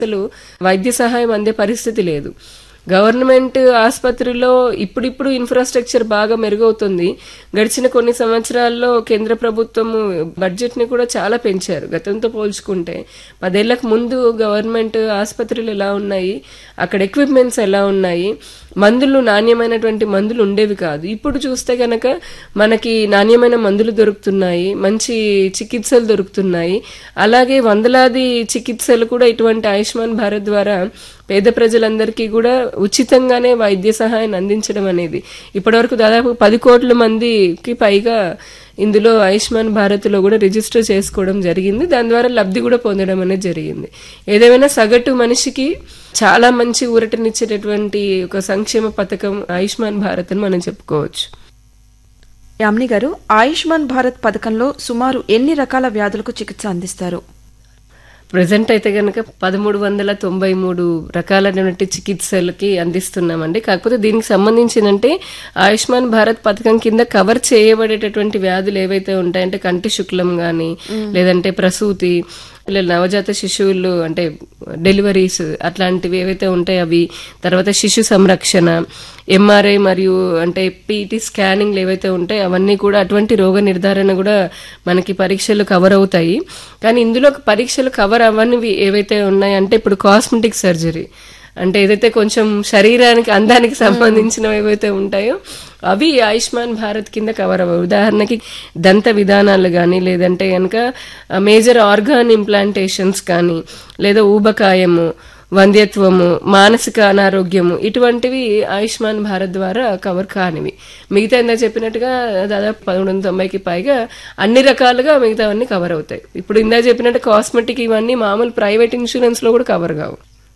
అసలు వైద్య సహాయం అందే పరిస్థితి లేదు గవర్నమెంట్ ఆసుపత్రిలో ఇప్పుడిప్పుడు ఇన్ఫ్రాస్ట్రక్చర్ బాగా మెరుగవుతుంది గడిచిన కొన్ని సంవత్సరాల్లో కేంద్ర ప్రభుత్వం బడ్జెట్ ని కూడా చాలా పెంచారు గతంతో పోల్చుకుంటే పదేళ్లకు ముందు గవర్నమెంట్ ఆసుపత్రులు ఎలా ఉన్నాయి అక్కడ ఎక్విప్మెంట్స్ ఎలా ఉన్నాయి మందులు నాణ్యమైనటువంటి మందులు ఉండేవి కాదు ఇప్పుడు చూస్తే గనక మనకి నాణ్యమైన మందులు దొరుకుతున్నాయి మంచి చికిత్సలు దొరుకుతున్నాయి అలాగే వందలాది చికిత్సలు కూడా ఇటువంటి ఆయుష్మాన్ భారత్ ద్వారా పేద ప్రజలందరికీ కూడా ఉచితంగానే వైద్య సహాయాన్ని అందించడం అనేది ఇప్పటివరకు దాదాపు పది కోట్ల మందికి పైగా ఇందులో ఆయుష్మాన్ భారత్ లో కూడా రిజిస్టర్ చేసుకోవడం జరిగింది దాని ద్వారా లబ్ధి కూడా పొందడం అనేది జరిగింది ఏదేమైనా సగటు మనిషికి చాలా మంచి ఊరటనిచ్చేటటువంటి ఒక సంక్షేమ పథకం ఆయుష్మాన్ భారత్ అని మనం చెప్పుకోవచ్చు యామిని గారు ఆయుష్మాన్ భారత్ పథకంలో సుమారు ఎన్ని రకాల వ్యాధులకు చికిత్స అందిస్తారు ప్రజెంట్ అయితే కనుక పదమూడు వందల తొంభై మూడు రకాలైనటువంటి చికిత్సలకి అందిస్తున్నామండి కాకపోతే దీనికి సంబంధించినంటే ఆయుష్మాన్ భారత్ పథకం కింద కవర్ చేయబడేటటువంటి వ్యాధులు ఏవైతే ఉంటాయంటే కంటి శుక్లం గాని లేదంటే ప్రసూతి ఇలా నవజాత శిశువులు అంటే డెలివరీస్ అట్లాంటివి ఏవైతే ఉంటాయో అవి తర్వాత శిశు సంరక్షణ ఎంఆర్ఐ మరియు అంటే పీటీ స్కానింగ్లు ఏవైతే ఉంటాయో అవన్నీ కూడా అటువంటి రోగ నిర్ధారణ కూడా మనకి పరీక్షలు కవర్ అవుతాయి కానీ ఇందులో పరీక్షలు కవర్ అవ్వనివి ఏవైతే ఉన్నాయంటే ఇప్పుడు కాస్మెటిక్ సర్జరీ అంటే ఏదైతే కొంచెం శరీరానికి అందానికి సంబంధించినవి ఏవైతే ఉంటాయో అవి ఆయుష్మాన్ భారత్ కింద కవర్ అవ్వవు ఉదాహరణకి దంత విధానాలు కానీ లేదంటే కనుక మేజర్ ఆర్గాన్ ఇంప్లాంటేషన్స్ కానీ లేదా ఊబకాయము వంధ్యత్వము మానసిక అనారోగ్యము ఇటువంటివి ఆయుష్మాన్ భారత్ ద్వారా కవర్ కానివి మిగతా ఇందా చెప్పినట్టుగా దాదాపు పదమూడు వందల తొంభైకి పైగా అన్ని రకాలుగా మిగతావన్నీ కవర్ అవుతాయి ఇప్పుడు ఇందా చెప్పినట్టు కాస్మెటిక్ ఇవన్నీ మామూలు ప్రైవేట్ ఇన్సూరెన్స్ లో కూడా కవర్ కావు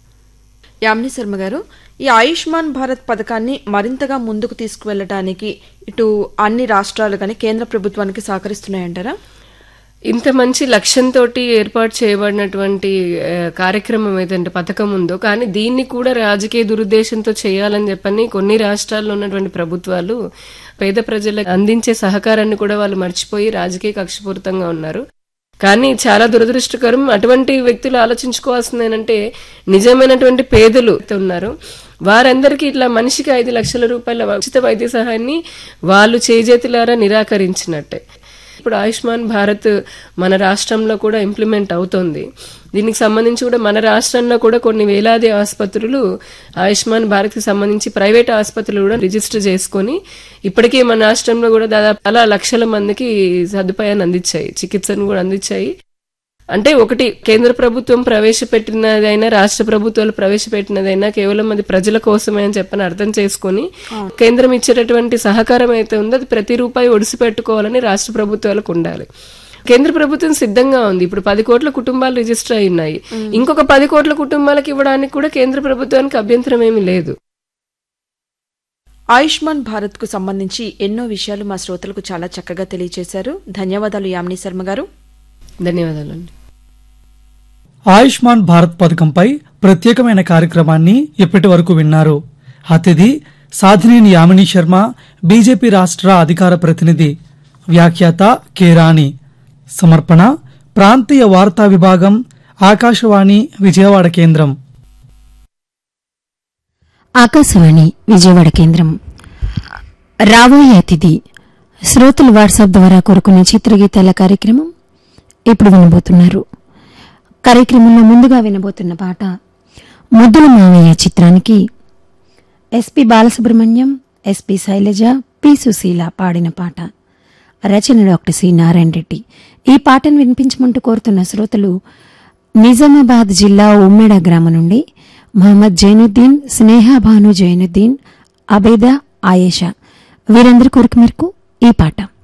యామిని శర్మ గారు ఈ ఆయుష్మాన్ భారత్ పథకాన్ని మరింతగా ముందుకు తీసుకువెళ్ళడానికి ఇటు అన్ని రాష్ట్రాలు కానీ కేంద్ర ప్రభుత్వానికి సహకరిస్తున్నాయంటారా ఇంత మంచి లక్ష్యంతో ఏర్పాటు చేయబడినటువంటి ఆ, కార్యక్రమం ఏదంటే పథకం ఉందో కానీ దీన్ని కూడా రాజకీయ దురుద్దేశంతో చేయాలని చెప్పని కొన్ని రాష్ట్రాల్లో ఉన్నటువంటి ప్రభుత్వాలు పేద ప్రజలకు అందించే సహకారాన్ని కూడా వాళ్ళు మర్చిపోయి రాజకీయ కక్షపూరితంగా ఉన్నారు కానీ చాలా దురదృష్టకరం అటువంటి వ్యక్తులు ఆలోచించుకోవాల్సింది ఏంటంటే నిజమైనటువంటి పేదలు ఉన్నారు వారందరికీ ఇట్లా మనిషికి ఐదు లక్షల రూపాయల ఉచిత వైద్య సహాయాన్ని వాళ్ళు చేజేతులారా నిరాకరించినట్టే ఇప్పుడు ఆయుష్మాన్ భారత్ మన రాష్ట్రంలో కూడా ఇంప్లిమెంట్ అవుతోంది దీనికి సంబంధించి కూడా మన రాష్ట్రంలో కూడా కొన్ని వేలాది ఆసుపత్రులు ఆయుష్మాన్ భారత్ కి సంబంధించి ప్రైవేట్ ఆసుపత్రులు కూడా రిజిస్టర్ చేసుకొని ఇప్పటికే మన రాష్ట్రంలో కూడా దాదాపు చాలా లక్షల మందికి సదుపాయాన్ని అందించాయి చికిత్సను కూడా అందించాయి అంటే ఒకటి కేంద్ర ప్రభుత్వం ప్రవేశపెట్టినదైనా రాష్ట్ర ప్రభుత్వాలు ప్రవేశపెట్టినదైనా కేవలం అది ప్రజల కోసమే అని చెప్పని అర్థం చేసుకొని కేంద్రం ఇచ్చేటటువంటి సహకారం అయితే ఉందో అది ప్రతి రూపాయి ఒడిసి పెట్టుకోవాలని రాష్ట్ర ప్రభుత్వాలకు ఉండాలి కేంద్ర ప్రభుత్వం సిద్ధంగా ఉంది ఇప్పుడు పది కోట్ల కుటుంబాలు రిజిస్టర్ అయి ఉన్నాయి ఇంకొక పది కోట్ల కుటుంబాలకు ఇవ్వడానికి కూడా కేంద్ర ప్రభుత్వానికి అభ్యంతరం ఏమీ లేదు ఆయుష్మాన్ భారత్ కు సంబంధించి ఎన్నో విషయాలు మా శ్రోతలకు చాలా చక్కగా తెలియజేశారు ధన్యవాదాలు యామిని శర్మ గారు ధన్యవాదాలండి ఆయుష్మాన్ భారత్ పథకంపై ప్రత్యేకమైన కార్యక్రమాన్ని ఇప్పటి వరకు విన్నారు అతిథి సాధినేని యామిని శర్మ బీజేపీ రాష్ట్ర అధికార ప్రతినిధి వ్యాఖ్యాత కె రాణి సమర్పణ ప్రాంతీయ వార్తా విభాగం ఆకాశవాణి విజయవాడ కేంద్రం ఆకాశవాణి విజయవాడ కేంద్రం రాబోయే అతిథి శ్రోతలు వాట్సాప్ ద్వారా కోరుకునే చిత్రగీతాల కార్యక్రమం ఇప్పుడు వినబోతున్నారు కార్యక్రమంలో ముందుగా వినబోతున్న పాట ముద్దుల మావయ్య చిత్రానికి S P Balasubrahmanyam S P Sailaja P Susheela పాడిన పాట రచన డాక్టర్ సి నారాయణ రెడ్డి ఈ పాటను వినిపించమంటూ కోరుతున్న శ్రోతలు నిజామాబాద్ జిల్లా ఉమ్మెడ గ్రామం నుండి మహమ్మద్ జైనుద్దీన్ స్నేహ భాను జైనుద్దీన్ అబేదా ఆయేషా వీరందరి కోరిక మేరకు ఈ పాట